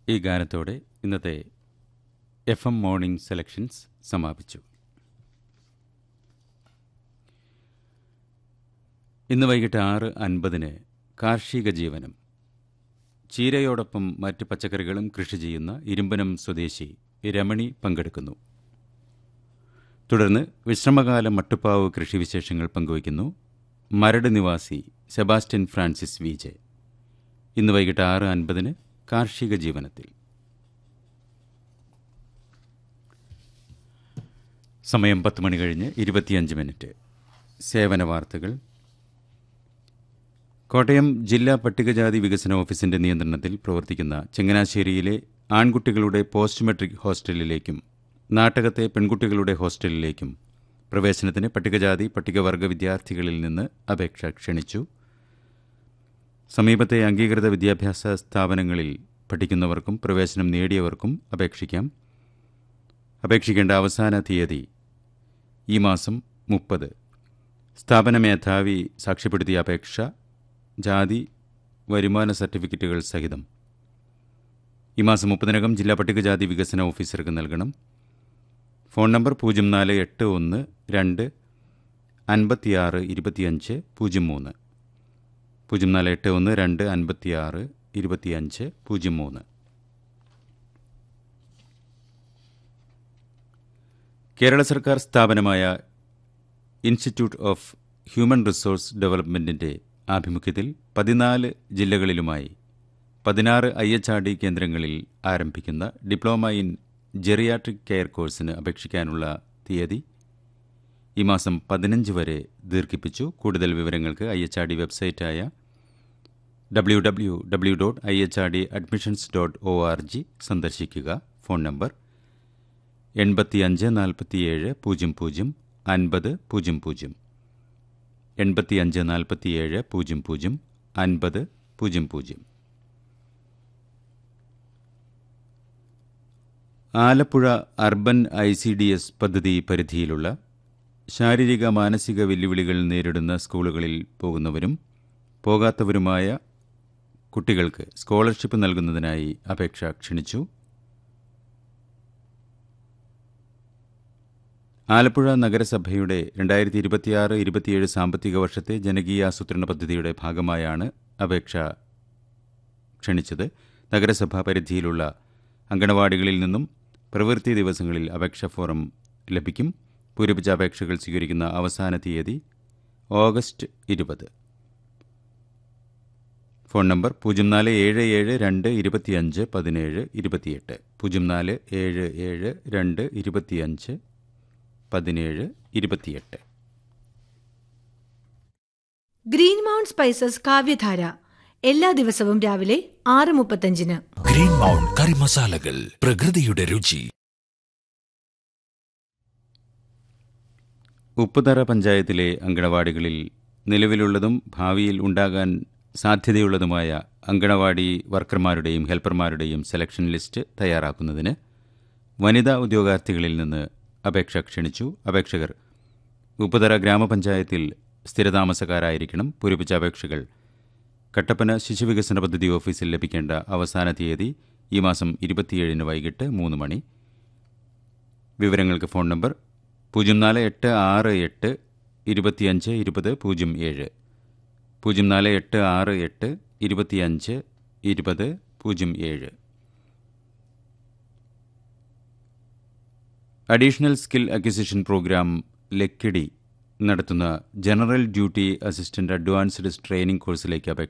ഈ ഗാനത്തോടെ ഇന്നത്തെ F M morning selections സമാപിച്ചു ഇന്ന് വൈകിട്ട് ആറ് അൻപതിന് കാർഷിക ജീവനം ചീരയോടൊപ്പം മറ്റ് പച്ചക്കറികളും കൃഷി ചെയ്യുന്ന ഇരുമ്പനം സ്വദേശി രമണി പങ്കെടുക്കുന്നു തുടർന്ന് വിശ്രമകാല മട്ടുപ്പാവ് കൃഷിവിശേഷങ്ങൾ പങ്കുവയ്ക്കുന്നു മരട് നിവാസി സെബാസ്റ്റ്യൻ ഫ്രാൻസിസ് വി ജെ ഇന്ന് വൈകിട്ട് ആറ് അൻപതിന് കാർഷിക ജീവനത്തിൽ സമയം പത്ത് മണി കഴിഞ്ഞ് ഇരുപത്തിയഞ്ച് മിനിറ്റ് സേവന വാർത്തകൾ കോട്ടയം ജില്ലാ പട്ടികജാതി വികസന ഓഫീസിന്റെ നിയന്ത്രണത്തിൽ പ്രവർത്തിക്കുന്ന ചങ്ങനാശ്ശേരിയിലെ ആൺകുട്ടികളുടെ പോസ്റ്റ് മെട്രിക് ഹോസ്റ്റലിലേക്കും നാട്ടകത്തെ പെൺകുട്ടികളുടെ ഹോസ്റ്റലിലേക്കും പ്രവേശനത്തിന് പട്ടികജാതി പട്ടികവർഗ വിദ്യാർത്ഥികളിൽ നിന്ന് അപേക്ഷ ക്ഷണിച്ചു സമീപത്തെ അംഗീകൃത വിദ്യാഭ്യാസ സ്ഥാപനങ്ങളിൽ പഠിക്കുന്നവർക്കും പ്രവേശനം നേടിയവർക്കും അപേക്ഷിക്കാം അപേക്ഷിക്കേണ്ട അവസാന തീയതി ഈ മാസം മുപ്പത് സ്ഥാപന മേധാവി സാക്ഷ്യപ്പെടുത്തിയ അപേക്ഷ ജാതി വരുമാന സർട്ടിഫിക്കറ്റുകൾ സഹിതം ഈ മാസം മുപ്പതിനകം ജില്ലാ പട്ടികജാതി വികസന ഓഫീസർക്ക് നൽകണം ഫോൺ നമ്പർ പൂജ്യം നാല് എട്ട് ഒന്ന് രണ്ട് അൻപത്തിയാറ് ഇരുപത്തിയഞ്ച് പൂജ്യം മൂന്ന് പൂജ്യം നാല് എട്ട് ഒന്ന് രണ്ട് അൻപത്തിയാറ് ഇരുപത്തിയഞ്ച് പൂജ്യം മൂന്ന് കേരള സർക്കാർ സ്ഥാപനമായ ഇൻസ്റ്റിറ്റ്യൂട്ട് ഓഫ് ഹ്യൂമൻ റിസോഴ്സ് ഡെവലപ്മെൻറ്റിൻ്റെ ആഭിമുഖ്യത്തിൽ പതിനാല് ജില്ലകളിലുമായി പതിനാറ് ഐ എച്ച് ആർ ഡി കേന്ദ്രങ്ങളിൽ ആരംഭിക്കുന്ന ഡിപ്ലോമ ഇൻ ജെറിയാട്രിക് കെയർ കോഴ്സിന് അപേക്ഷിക്കാനുള്ള തീയതി ഈ മാസം പതിനഞ്ച് വരെ ദീർഘിപ്പിച്ചു കൂടുതൽ വിവരങ്ങൾക്ക് ഐ എച്ച് ആർ ഡി വെബ്സൈറ്റായ W W W dot I H R D admissions dot O R G സന്ദർശിക്കുക ഫോൺ നമ്പർ എൺപത്തിയഞ്ച് നാൽപ്പത്തിയേഴ് പൂജ്യം പൂജ്യം അൻപത് പൂജ്യം പൂജ്യം എൺപത്തിയഞ്ച് നാൽപ്പത്തിയേഴ് പൂജ്യം പൂജ്യം അൻപത് പൂജ്യം പൂജ്യം Alappuzha urban I C D S പദ്ധതി പരിധിയിലുള്ള ശാരീരിക മാനസിക വെല്ലുവിളികൾ നേരിടുന്ന സ്കൂളുകളിൽ പോകുന്നവരും പോകാത്തവരുമായ കുട്ടികൾക്ക് സ്കോളർഷിപ്പ് നൽകുന്നതിനായി അപേക്ഷ ക്ഷണിച്ചു ആലപ്പുഴ നഗരസഭയുടെ രണ്ടായിരത്തി ഇരുപത്തിയാറ് ഇരുപത്തിയേഴ് സാമ്പത്തിക വർഷത്തെ ജനകീയാസൂത്രണ പദ്ധതിയുടെ ഭാഗമായാണ് അപേക്ഷ ക്ഷണിച്ചത് നഗരസഭാ പരിധിയിലുള്ള അങ്കണവാടികളിൽ നിന്നും പ്രവൃത്തി ദിവസങ്ങളിൽ അപേക്ഷ ഫോറം ലഭിക്കും പൂരിപ്പിച്ച അപേക്ഷകൾ സ്വീകരിക്കുന്ന അവസാന തീയതി ഓഗസ്റ്റ് ഇരുപത് ഫോൺ നമ്പർ പൂജ്യം നാല് ഏഴ് ഏഴ് രണ്ട് ഇരുപത്തിയഞ്ച് പതിനേഴ് ഇരുപത്തിയെട്ട് പൂജ്യം നാല് ഏഴ് ഏഴ് രണ്ട് ഇരുപത്തിയഞ്ച് പതിനേഴ് ഇരുപത്തിയെട്ട് ഗ്രീൻ മൗണ്ട് സ്പൈസസ് കാവ്യധാര എല്ലാ ദിവസവും രാവിലെ ആറ് മുപ്പത്തഞ്ചിന് ഗ്രീൻ മൗണ്ട് കറി മസാലകൾ പ്രകൃതിയുടെ രുചി ഉപ്പുതറ പഞ്ചായത്തിലെ അങ്കണവാടികളിൽ നിലവിലുള്ളതും ഭാവിയിൽ ഉണ്ടാകാൻ സാധ്യതയുള്ളതുമായ അങ്കണവാടി വർക്കർമാരുടെയും ഹെൽപ്പർമാരുടെയും സെലക്ഷൻ ലിസ്റ്റ് തയ്യാറാക്കുന്നതിന് വനിതാ ഉദ്യോഗാർത്ഥികളിൽ നിന്ന് അപേക്ഷ ക്ഷണിച്ചു അപേക്ഷകർ ഉപ്പുതറ ഗ്രാമപഞ്ചായത്തിൽ സ്ഥിരതാമസക്കാരായിരിക്കണം പൂരിപ്പിച്ച അപേക്ഷകൾ കട്ടപ്പന ശിശുവികസന പദ്ധതി ഓഫീസിൽ ലഭിക്കേണ്ട അവസാന തീയതി ഈ മാസം ഇരുപത്തിയേഴിന് വൈകിട്ട് മൂന്ന് മണി വിവരങ്ങൾക്ക് ഫോൺ നമ്പർ പൂജ്യം നാല് എട്ട് ആറ് എട്ട് ഇരുപത്തിയഞ്ച് ഇരുപത് പൂജ്യം ഏഴ് പൂജ്യം നാല് എട്ട് ആറ് എട്ട് ഇരുപത്തിയഞ്ച് ഇരുപത് പൂജ്യം ഏഴ് additional skill acquisition programme Lakkidi നടത്തുന്ന general duty assistant advanced training കോഴ്സിലേക്ക് അപേക്ഷ